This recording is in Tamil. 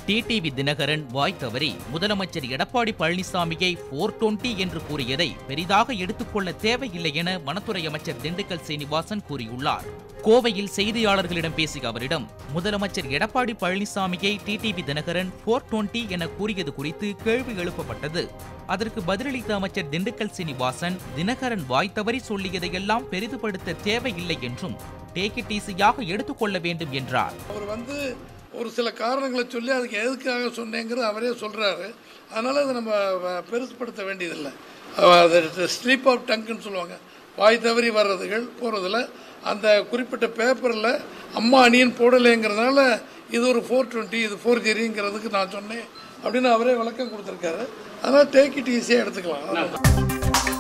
டிடிவி தினகரன் வாய் தவறி முதலமைச்சர் எடப்பாடி பழனிசாமியை போர் டுவெண்டி என்று கூறியதை பெரிதாக எடுத்துக்கொள்ள தேவையில்லை என வனத்துறை அமைச்சர் திண்டுக்கல் சீனிவாசன் கூறியுள்ளார் கோவையில் செய்தியாளர்களிடம் பேசிய அவரிடம் முதலமைச்சர் எடப்பாடி பழனிசாமியை டிடிவி தினகரன் போர் டுவெண்டி என கூறியது குறித்து கேள்வி எழுப்பப்பட்டது அதற்கு பதிலளித்த அமைச்சர் திண்டுக்கல் சீனிவாசன் தினகரன் வாய் தவறி சொல்லியதையெல்லாம் பெரிதுபடுத்த தேவையில்லை என்றும் டேக் இட் ஈஸியாக எடுத்துக்கொள்ள வேண்டும் என்றார் அவர் வந்து ஒரு சில காரணங்களை சொல்லி அதுக்கு எதுக்காக சொன்னேங்கிறது அவரே சொல்கிறாரு அதனால் அதை நம்ம வ- பெருசுப்படுத்த வேண்டியதில்லை அவ- அது ஸ்லீப் ஆஃப் டங்குன்னு சொல்லுவாங்க வாய் தவறி வர்றதுகள் போகிறதுல அந்த குறிப்பிட்ட பேப்பரில் அம்மா அணியன் போடலைங்கிறதுனால இது ஒரு ஃபோர் டுவெண்ட்டி இது ஃபோர் ஜெரிங்கிறதுக்கு நான் சொன்னேன் அப்படின்னு அவரே விளக்கம் கொடுத்துருக்காரு அதனால் டேக் இட் ஈஸியாக எடுத்துக்கலாம்